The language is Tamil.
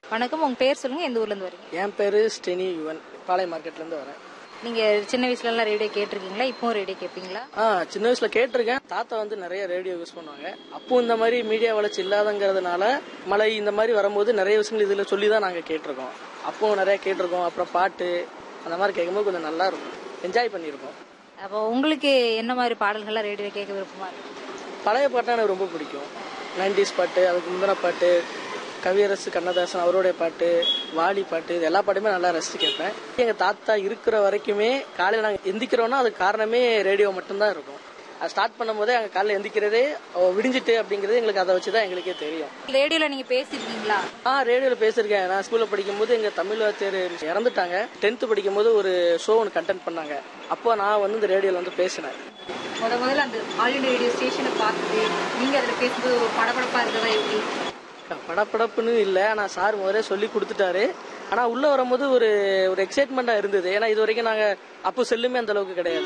வணக்கம் உங்க பேர் சொல்லுங்க எந்த ஊர்ல இருந்து வரீங்க என் பேரு ஸ்டெனி யுவன் பாளைய மார்க்கெட்லேருந்து வரேன் நீங்க சின்ன வயசுல எல்லாம் ரேடியோ கேட்டிருக்கீங்களா இப்பவும் ரேடியோ கேட்பீங்களா ஆ சின்ன வயசுல கேட்டிருக்கேன் தாத்தா வந்து நிறைய ரேடியோ யூஸ் பண்ணுவாங்க அப்போ இந்த மாதிரி மீடியா வளர்ச்சி இல்லாதங்கிறதுனால மழை இந்த மாதிரி வரும்போது நிறைய விஷயங்கள் இதுல சொல்லி தான் நாங்க கேட்டிருக்கோம் அப்போ நிறைய கேட்டிருக்கோம் அப்புறம் பாட்டு அந்த மாதிரி கேட்கும்போது கொஞ்சம் நல்லா இருக்கும் என்ஜாய் பண்ணியிருக்கோம் அப்போ உங்களுக்கு என்ன மாதிரி பாடல்கள்லாம் ரேடியோ கேட்க விருப்பமா இருக்கு பழைய பாட்டுனா எனக்கு ரொம்ப பிடிக்கும் நைன்டிஸ் பாட்டு அதுக்கு முந்தின பாட்டு கவியரசு கண்ணதாசன் அவருடைய பாட்டு வாலி பாட்டு இது எல்லா பாட்டுமே நல்லா ரசிச்சு கேட்பேன் எங்க தாத்தா இருக்கிற வரைக்குமே காலையில நாங்க எந்திக்கிறோம்னா அதுக்கு காரணமே ரேடியோ மட்டும்தான் இருக்கும் அது ஸ்டார்ட் பண்ணும்போதே அங்க காலையில எந்திக்கிறதே அவ விடிஞ்சிட்டு அப்படிங்கறது எங்களுக்கு அதை வச்சுதான் எங்களுக்கே தெரியும் ரேடியோல நீங்க பேசிருக்கீங்களா ஆ ரேடியோல பேசியிருக்கேன் நான் ஸ்கூல்ல படிக்கும்போது எங்க தமிழ் வாத்தியார் இறந்துட்டாங்க டென்த் படிக்கும்போது ஒரு ஷோ ஒன்று கண்டென்ட் பண்ணாங்க அப்போ நான் வந்து இந்த ரேடியோல வந்து பேசினேன் முத முதல்ல அந்த ஆல் இண்டியா ரேடியோ ஸ்டேஷனை பார்த்துட்டு நீங்க அதுல பேசும்போது ஒரு படபடப்பா இருக்கதா எப்படி படப்படப்புன்னு இல்லை ஆனால் சார் முதல்ல சொல்லி கொடுத்துட்டாரு ஆனால் உள்ள வரும்போது ஒரு ஒரு எக்ஸைட்மெண்ட்டாக இருந்தது ஏன்னா இது வரைக்கும் நாங்கள் அப்போ செல்லுமே அந்த அளவுக்கு கிடையாது